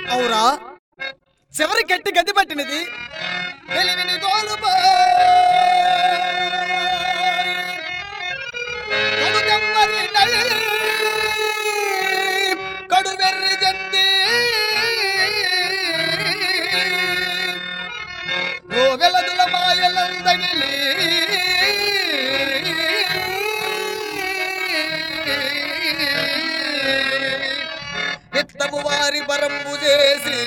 అవురా చివరి గట్టి గది పట్టినది తెలివిని తోలుపో కడుదెమ్మరినై, కడువెర్రి జంది ఓ వెలదుల మాయలందగిలి విత్తము వారి పరంబు చేసి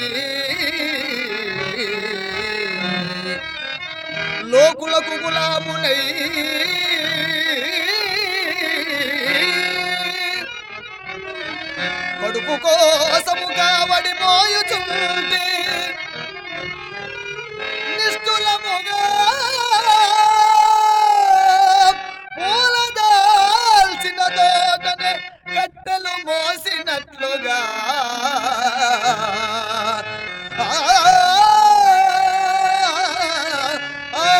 లోకులకు గులామునై కడుపు కోసముగా వడిపోయుచుంటే నిష్ఠులముగా పూలదాల్చిన తోటనే కట్టెలు మోసినట్లుగా ఆ, ఆ,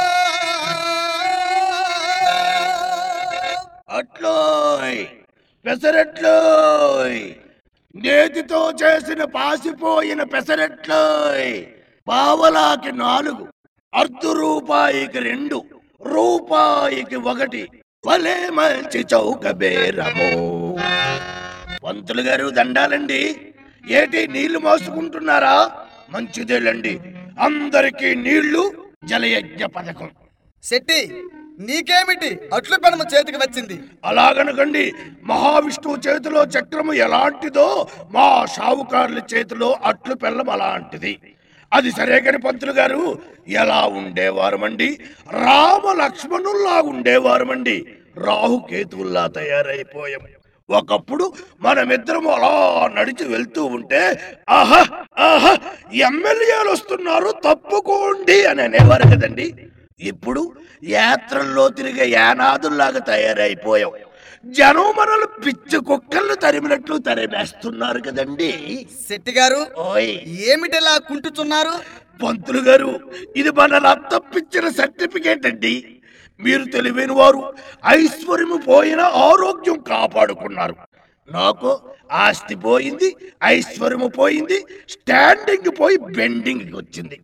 అట్లోయ్ పెసరట్లోయ్ నేతితో చేసిన పాసిపోయిన పెసరట్లోయ్ పావలాకి నాలుగు అర్ధ రూపాయికి రెండు రూపాయికి ఒకటి భలే మంచి చౌక బేరము పంతులు గారు దండాలండి ఏటి నీళ్లు మోసుకుంటున్నారా మంచిదేలండి అందరికీ నీళ్లు జలయజ్ఞ పథకం శెట్టి నీకేమిటి అట్లు పెనము చేతికి వచ్చింది అలాగనకండి మహావిష్ణువు చేతిలో చక్రము ఎలాంటిదో మా షావుకారుల చేతిలో అట్లు పెళ్ళం అలాంటిది అది సరే కాని పంతులు గారు ఎలా ఉండేవారమండి రామ లక్ష్మణుల్లా ఉండేవారమండి రాహుకేతువుల్లా తయారైపోయాం ఒకప్పుడు మనమిద్దరం అలా నడిచి వెళ్తూ ఉంటే ఆహా ఆహా ఎమ్మెల్యేలు వస్తున్నారు తప్పుకోండి అని అనేవారు కదండి ఇప్పుడు యాత్రల్లో తిరిగే యానాదుల్లాగా తయారైపోయాం జనం మనల్ని పిచ్చి కుక్కలను తరిమినట్లు తరిమేస్తున్నారు కదండి శెట్టి గారు ఓయ్ ఏమిటిలా కుంటుచున్నారు పంతులు గారు ఇది మన తప్పించిన సర్టిఫికేట్ అండి మీరు తెలివైన వారు ఐశ్వర్యము పోయిన ఆరోగ్యం కాపాడుకున్నారు నాకు ఆస్తి పోయింది ఐశ్వర్యము పోయింది స్టాండింగ్ పోయి బెండింగ్ వచ్చింది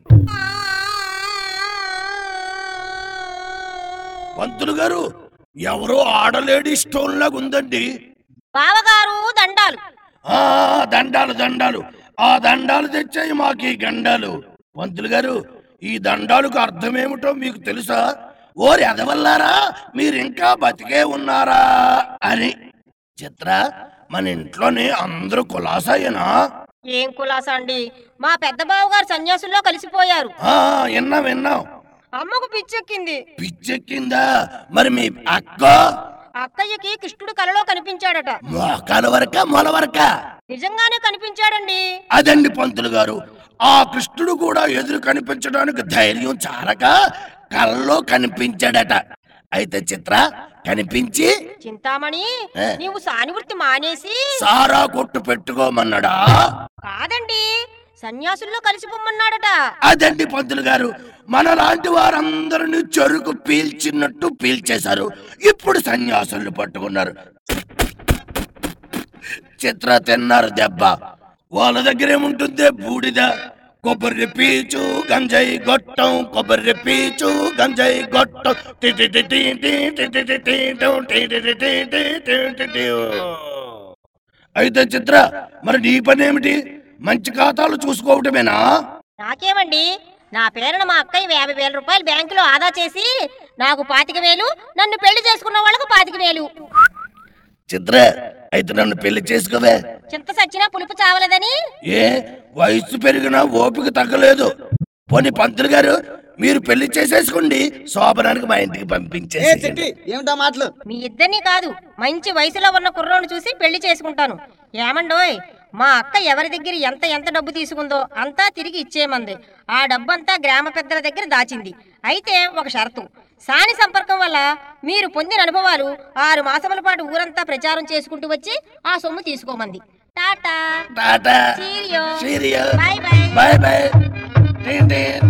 పంతులు గారు ఎవరో ఆడలేడి స్టోన్ లాగా ఉందండి బావగారు దండాలు ఆ దండాలు దండాలు ఆ దండాలు తెచ్చాయి మాకు ఈ గండాలు పంతులు గారు ఈ దండాలకు అర్థమేమిటో మీకు తెలుసా ఓరి ఎదవల్లారా మీరు ఇంకా బతికే ఉన్నారా అని చిత్ర మన ఇంట్లోనే అందరూ కులాసాయేనా ఏం కులాస అండి మా పెద్ద బావగారు సన్యాసుల్లో కలిసిపోయారు ఆ విన్నాం విన్నాం అమ్మకు పిచ్చెక్కింది పిచ్చెక్కిందా మరి మీ అక్క అక్కయ్యకి కృష్ణుడు కలలో కనిపించాడట మోకాల వరక మొల వరక నిజంగానే కనిపించాడండి అదండి పంతులు గారు ఆ కృష్ణుడు కూడా ఎదురు కనిపించడానికి ధైర్యం చాలక కళ్ళలో కనిపించాడట అయితే చిత్ర కనిపించి చింతామణి ఏ? నీవు సానివృత్తి మానేసి సారా కొట్టు పెట్టుకోమన్నాడా కాదండి సన్యాసుల్లో కలిసిపోమన్నాడట అదండి పంతులు గారు మన లాంటి వారందరిని చెరుకు పీల్చినట్టు పీల్చేశారు ఇప్పుడు సన్యాసులు పట్టుకున్నారు చిత్ర తిన్నారు దెబ్బ వాళ్ళ దగ్గర ఏముంటుందే బూడిద కొబ్బరి పీచు గంజాయి గొట్టం కొబ్బరి పీచు గంజాయి గొట్టం టి టి టి టి టి టి టి టి టి టు టి టి టి టి టి టి టి టి. అయితే చిత్ర మరి నీ పని ఏమిటి మంచి ఖాతాలు చూసుకోవటమేనా నాకేమండి నా పేరున మా అక్కయ్య యాభై వేల రూపాయలు బ్యాంకులో ఆదా చేసి నాకు పాతిక వేలు నన్ను పెళ్లి చేసుకున్న వాళ్ళకు పాతిక వేలు చిత్ర అయితే నన్ను పెళ్లి చేసుకోవే చింత సచ్చినా పులుపు చావలేదని ఏ వయసు పెరిగినా ఓపిక తగ్గలేదు పోనీ పంతులు గారు మీరు పెళ్లి చేసేసుకోండి శోభనానికి మా ఇంటికి ఏ పంపించేసి చెట్టి ఏమిటా మాటలు మీ ఇద్దరిని కాదు మంచి వయసులో ఉన్న కుర్రోని చూసి పెళ్లి చేసుకుంటాను ఏమండోయ్ మా అక్క ఎవరి దగ్గర ఎంత ఎంత డబ్బు తీసుకుందో అంతా తిరిగి ఇచ్చేయమంది ఆ డబ్బంతా గ్రామ పెద్దల దగ్గర దాచింది అయితే ఒక షరతు సాని సంపర్కం వల్ల మీరు పొందిన అనుభవాలు ఆరు మాసముల పాటు ఊరంతా ప్రచారం చేసుకుంటూ వచ్చి ఆ సొమ్ము తీసుకోమంది tata tata cheerio cheerio bye bye bye bye టీన్ టీన్.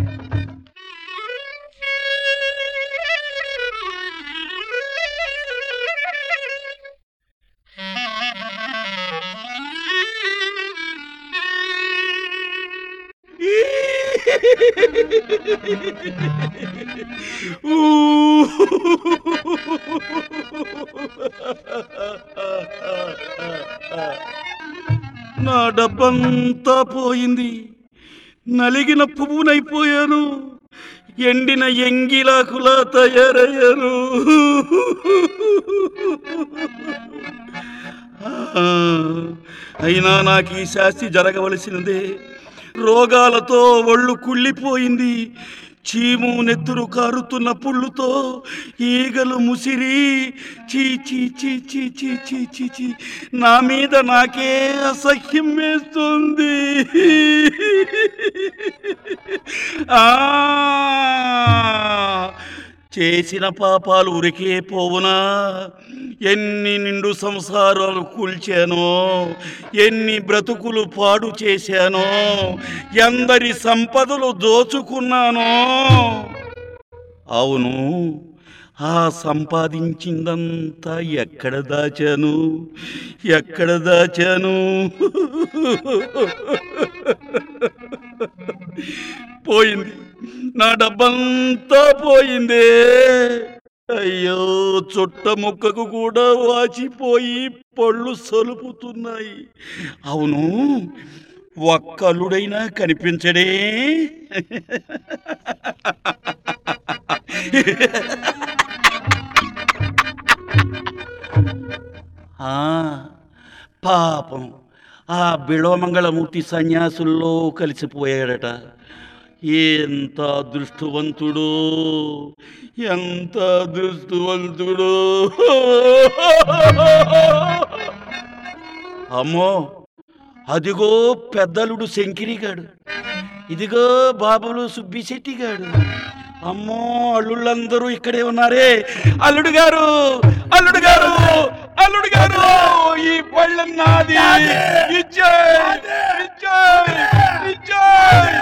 నా డబ్బంతా పోయింది నలిగిన పువ్వునైపోయాను ఎండిన ఎంగిలాకులా తయారయ్యాను ఆ, అయినా నాకు ఈ శాస్తి జరగవలసినదే రోగాలతో ఒళ్ళు కుళ్ళిపోయింది చీము నెత్తురు కారుతున్న పుళ్ళుతో ఈగలు ముసిరి చీ చీ చీ చీ చీ చీ చీ చీ నా మీద నాకే అసహ్యం వేస్తుంది ఆ చేసిన పాపాలు ఉరికే పోవునా ఎన్ని నిండు సంసారాలు కూల్చానో ఎన్ని బ్రతుకులు పాడు చేశానో ఎందరి సంపదలు దోచుకున్నానో అవును ఆ సంపాదించిందంతా ఎక్కడ దాచాను ఎక్కడ దాచాను పోయింది నా డబ్బంతా పోయిందే అయ్యో చుట్ట ముక్కకు కూడా వాచిపోయి పళ్ళు సలుపుతున్నాయి అవును ఒక్కలుడైనా కనిపించడే ఆ, పాపం ఆ బిళవమంగళమూర్తి సన్యాసుల్లో కలిసిపోయాడట ఎంత అదృష్టవంతుడు ఎంత అదృష్టవంతుడు అమ్మో అదిగో పెద్దలుడు శంకిరిగాడు ఇదిగో బాబులు సుబ్బిశెట్టిగాడు అమ్మో అల్లుళ్ళందరూ ఇక్కడే ఉన్నారే అల్లుడు గారు అల్లుడు గారు అల్లుడు గారు ఈ పళ్ళెం నాది ఇచ్చేయ్, ఇచ్చేయ్, ఇచ్చేయ్.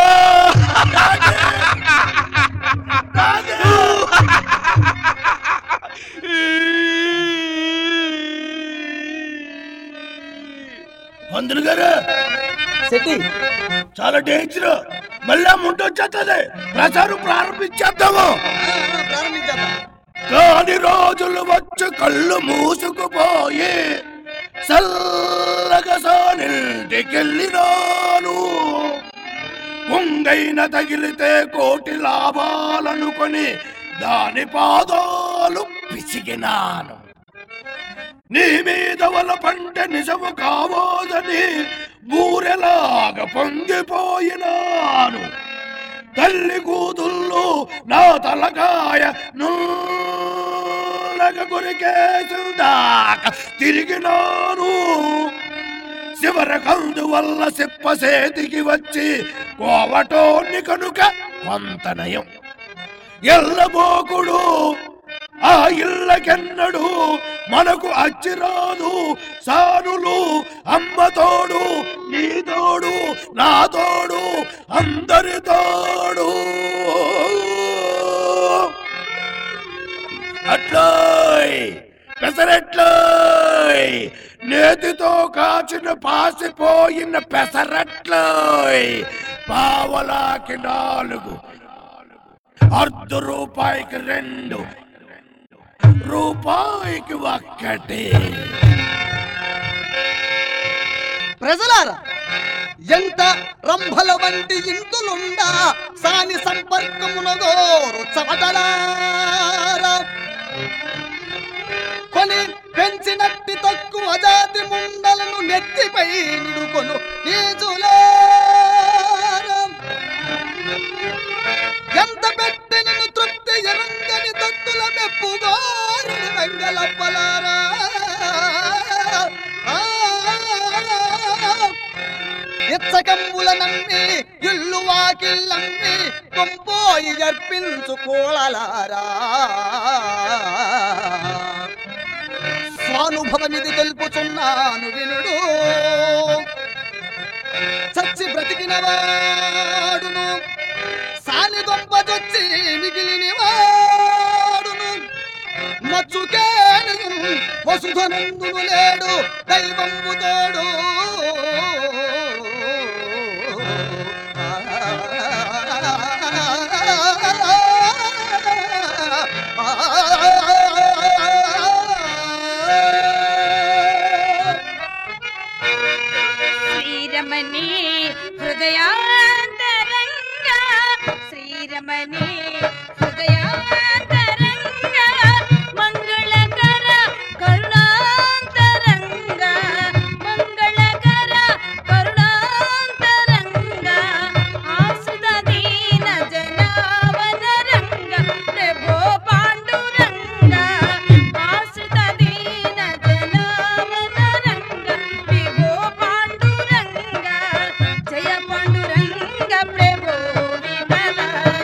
పంతులు గారు శెట్టి చాలా డేంజర్ మళ్ళా ముందు వచ్చేస్తుంది ప్రచారం ప్రారంభించేద్దాము ప్రారంభించేద్దాం కాని రోజులు వచ్చి కళ్ళు మూసుకుపోయి చల్లగా సానింటికెళ్ళినాను పొంగైన తగిలితే కోటి లాభాలనుకొని దాని పాదాలు పిసిగినాను నీ మీద వల పంట నిజము కావోదని బూరెలాగా పొంగిపోయినాను తల్లి కూతుళ్ళు నా తలకాయ నుల్లగ కొరికేసుదాక తిరిగినాను శివరకందు వల్ల సిప్పసేతికి వచ్చి కోవటోన్ని కనుక కొంత నయం ఎల్లబోకుడు ఆ ఇళ్ళకెన్నడు మనకు అచ్చిరాదు సానులు అమ్మ తోడు నీ తోడు నా తోడు అందరి తోడు అట్లోయ్ పెసరట్లోయ్ నేతితో కాచిన పాసిపోయిన పెసరట్లోయ్ పావలాకి నాలుగు అర్ధ రూపాయికి రెండు రూపాయికి ఒక్కటి ప్రజలారా ఎంత రంభల వంటి ఇంతులుండా సాని సంపర్కమునగోరు చవటలారా కొని పెంచినట్టి తక్కువ జాతి ముండలను నెత్తిపై నిడుకొను నీచులారా ఎంత పెట్టి నిన్ను తృప్తి ఎరంగని తత్తుల మెప్పుగారుని వెంగలప్పలారా ఆ, ఇచ్చకంబుల నమ్మి ఇల్లు వాకిళ్ళమ్మి కొంపోయి జర్పించు కోళలారా స్వానుభవమిది తెలుపుచున్నాను వినుడు చచ్చి బ్రతికిన వాడును సాని దొంపచొచ్చి మిగిలిన వాడును మచ్చుకేను వసుధనందును లేడు దైవంబు తోడు ఆ శ్రీరమణి హృదయాంతరంగా శ్రీరమణి హృదయాంతరంగా మంగళకర కరుణాంతరంగా మంగళకర కరుణాంతరంగా ఆశ్రిత దీన జనావన రంగ ప్రభో పాండురంగా ఆశ్రిత దీన జనావన రంగ ప్రభో పాండురంగా జయ పాండురంగ ప్రభో విఠల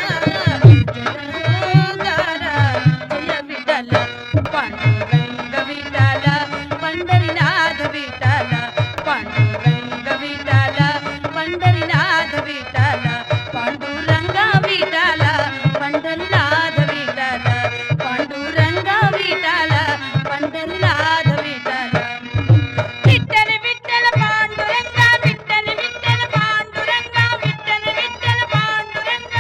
జయ విఠల పాండురంగ విఠల పండరినాథ విఠల పాండురంగ విఠల పండరినాథ విఠల పాండురంగ విఠల పండరినాథ విఠల పాండురంగ విఠల పండరినాథ విఠల విట్టల విట్టల పాండురంగ విట్టల విట్టల పాండురంగ విట్టల విట్టల పాండురంగ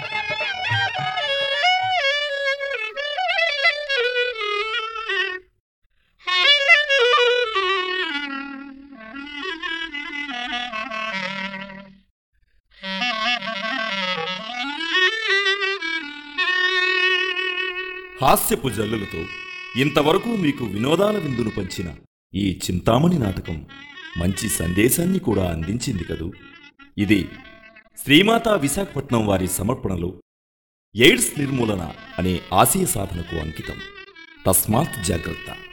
హాస్యపు జల్లులతో ఇంతవరకు మీకు వినోదాల విందును పంచిన ఈ చింతామణి నాటకం మంచి సందేశాన్ని కూడా అందించింది కదూ ఇది శ్రీమాతా విశాఖపట్నం వారి సమర్పణలో ఎయిడ్స్ నిర్మూలన అనే ఆశయ సాధనకు అంకితం తస్మాత్ జాగ్రత్త